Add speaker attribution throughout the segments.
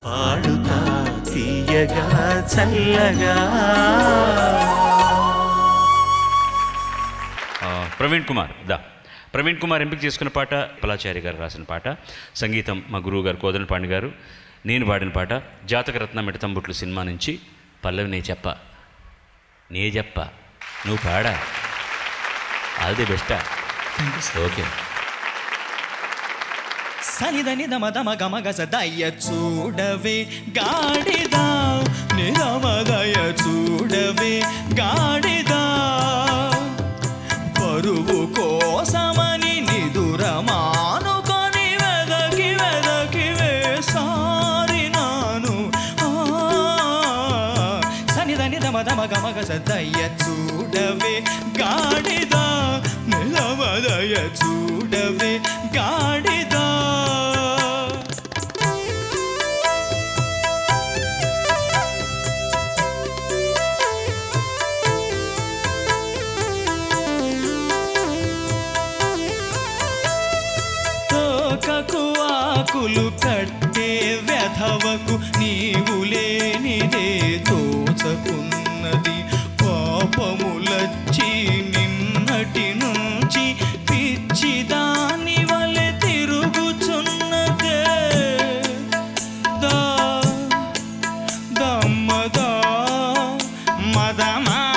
Speaker 1: పాడుతా తీయగా చల్లగా
Speaker 2: ఆ, ప్రవీణ్ కుమార్ దా ప్రవీణ్ కుమార్ ఎంపిక చేసుకున్న పాట పలాచారి గారు రాసిన పాట సంగీతం మా గురువు గారు కోదన పాండి గారు నేను పాడిన పాట జాతక రత్న మిడతంబుట్లు సినిమా నుంచి పల్లవి నే చెప్ప నే చెప్ప నువ్వు పాడా ఆల్ ది బెస్టా ఓకే
Speaker 3: సనిదని దమ దమ గమ గజ దయ్య చూడవే గాడిదా నిరమదయ చూడవే గాడిదా పరువు కోసమని నిదురమానుకొని వెదకి వెదకి వేసారినాను ఆ, సనిదని దమ దమ గమ గజ దయ్య చూడవే గాడిదా నిలమదయ చూడవే గాడిదా తోకకు ఆకులు కట్టే వ్యధవకు నీవు లేనిదే తోచకున్నది పాపములచ్చి నిన్నటి నుంచి పిచ్చి దాని వలె తిరుగుచున్నదే దా దమ్మదా మదమా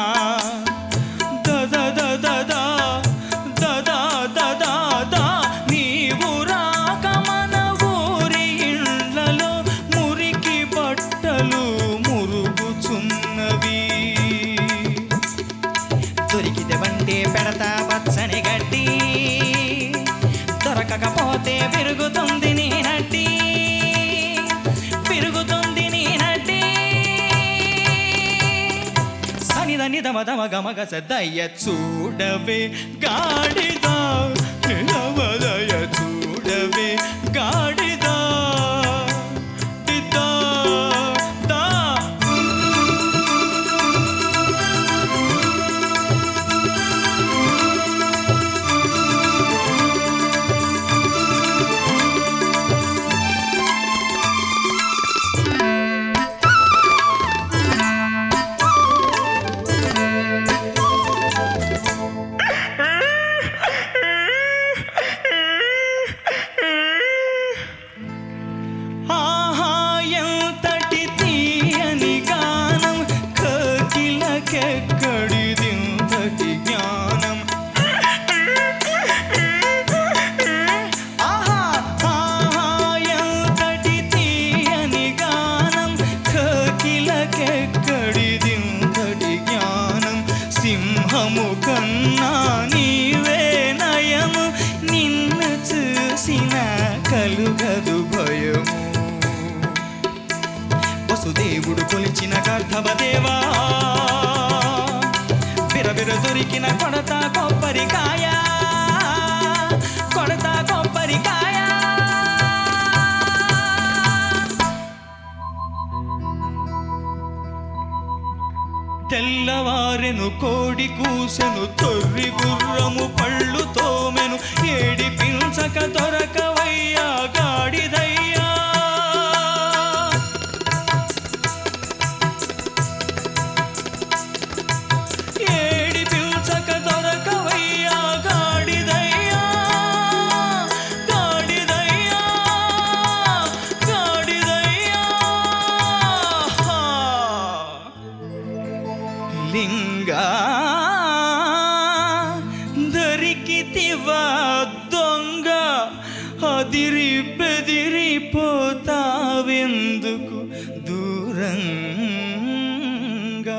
Speaker 3: దద దద దా దద దద దా నీవు రాక మన ఊరి ఇళ్ళలో మురికి బట్టలు మురుగుచున్నవి దొరికితే వంటే పెడతా పచ్చని గడ్డి దొరకకపోతే పెరుగుతుంది నీ నడ్డి పెరుగుతుంది నీ నడ్డి సనిద నిదమ దమ గమ గస దయ్య చూడవే గాడిదా నిలవదయ చూడవే గాడిదా దిద్దా దా ఆహా ఎంతటి తీయని గానం కోకిలకెక్కడిదింతటి జ్ఞానం ఆహా ఆహా ఎంతటి తీయని గానం కోకిలకెక్కడిదింతటి జ్ఞానం సింహము కన్నా నీవే నయము నిన్ను చూసిన కలుగదు భయము వసుదేవుడు కొలిచిన గర్ధవదేవా బిరబిర దొరికిన కొడత కొబ్బరికాయ కొడత కొబ్బరికాయ తెల్లవారెను కోడి కూసెను తొర్రి గుర్రము పళ్ళు తోమెను ఏడి పించక దొరకవయ్యా గాడిదయ్యా ఏడి పిల్చక దొరకవయ్యా గాడిదయ్యా గాడిదయ్యా గాడిదయ్యా లింగా దొరికితివా దొంగ అదిరి బెదిరిపోతావెందుకు దూరంగా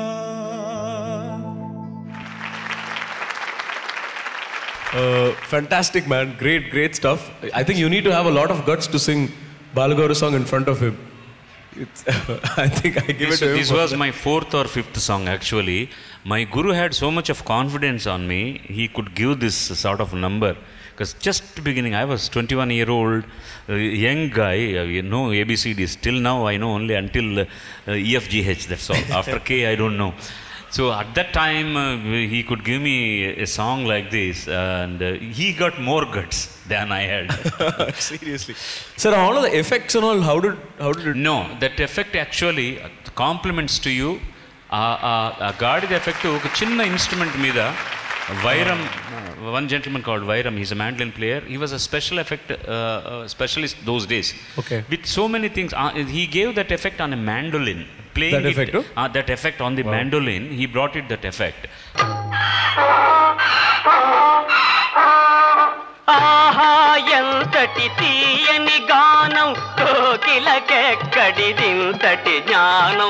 Speaker 4: Uh, fantastic, man. Great, great stuff. I think you need to have a lot of guts to sing Balagaru song in front of him. It's, I think I give
Speaker 2: This,
Speaker 4: it to him.
Speaker 2: this
Speaker 4: for
Speaker 2: was
Speaker 4: that.
Speaker 2: my fourth or fifth song actually. My guru had so much of confidence on me, he could give this sort of number. Because just beginning, I was 21 year old, uh, young guy, uh, you know ABCD. Still now I know only until uh, EFGH, that's all. After K, I don't know. So at that time, uh, he could give me a song like this, and uh, he got more guts than I had.
Speaker 4: Seriously. Sir, all of the effects and all, how did how did it?
Speaker 2: no, that effect actually uh, compliments to you. ఆ గాడిద effect ఒక చిన్న instrument మీద Vairam one gentleman called Vairam he's a mandolin player he was a special effect specialist those days
Speaker 4: Okay.
Speaker 2: With so many things he gave that effect on a mandolin playing
Speaker 4: That effect, oh?
Speaker 2: That effect on the mandolin he brought it that effect
Speaker 5: ఆహా ఎంతటి తీయని గానం కోకిలకెక్కడిదింతటి జ్ఞానం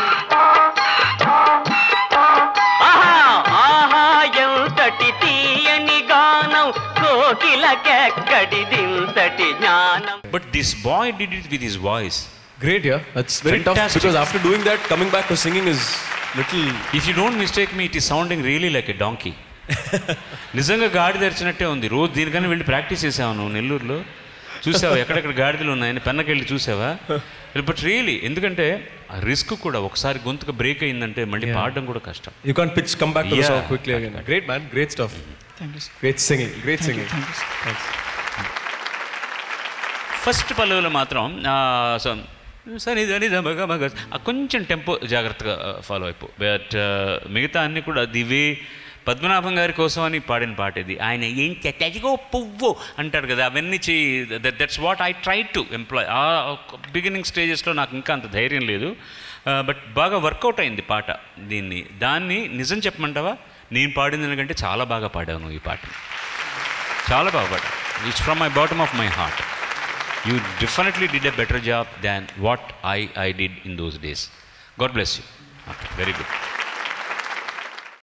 Speaker 5: ఆహా ఆహా ఎంతటి తీయని గానం కోకిలకెక్కడిదింతటి జ్ఞానం
Speaker 2: but this boy did it with his voice
Speaker 4: Great, yeah. That's very tough
Speaker 2: Fantastic.
Speaker 4: because after doing that, coming back to singing is little.
Speaker 2: If you don't mistake me it is sounding really like a donkey నిజంగా గాడి తెరిచినట్టే ఉంది రోజు దీనికన్నా వెళ్ళి practice చేసావు నువ్వు నెల్లూరులో చూసావా ఎక్కడెక్కడ గాడిదలు ఉన్నాయని పెన్నకెళ్ళి చూసావా బట్ రియలీ ఎందుకంటే ఆ రిస్క్ కూడా ఒకసారి గొంతుకు బ్రేక్ అయిందంటే మళ్ళీ పాడడం కూడా కష్టం
Speaker 4: You can't pitch, come back to the
Speaker 2: Yeah.
Speaker 4: song quickly again. Great, man. Great stuff. Great singing. Great singing. Thanks.
Speaker 2: First పల్లవిలో మాత్రం ఆ, సో- సని దని ద మగ మగ ఆ కొంచెం టెంపో జాగ్రత్తగా ఫాలో అయిపో బట్ మిగతా అన్ని కూడా దివే పద్మనాభం గారి కోసం అని పాడిన పాట ఇది ఆయన ఏం చెట్టదిగో పువ్వు అంటాడు కదా అవన్నీ చెయ్యి that's what I try to employ ఆ బిగినింగ్ స్టేజెస్లో నాకు ఇంకా అంత ధైర్యం లేదు బట్ బాగా వర్కౌట్ అయింది పాట దీన్ని దాన్ని నిజం చెప్పమంటావా నేను పాడిన దానికంటే చాలా బాగా పాడావు నువ్వు ఈ పాట చాలా బాగా పాడావు it's from my bottom of my heart you definitely did a better job than what I, I did in those days. God bless you. Okay, very good.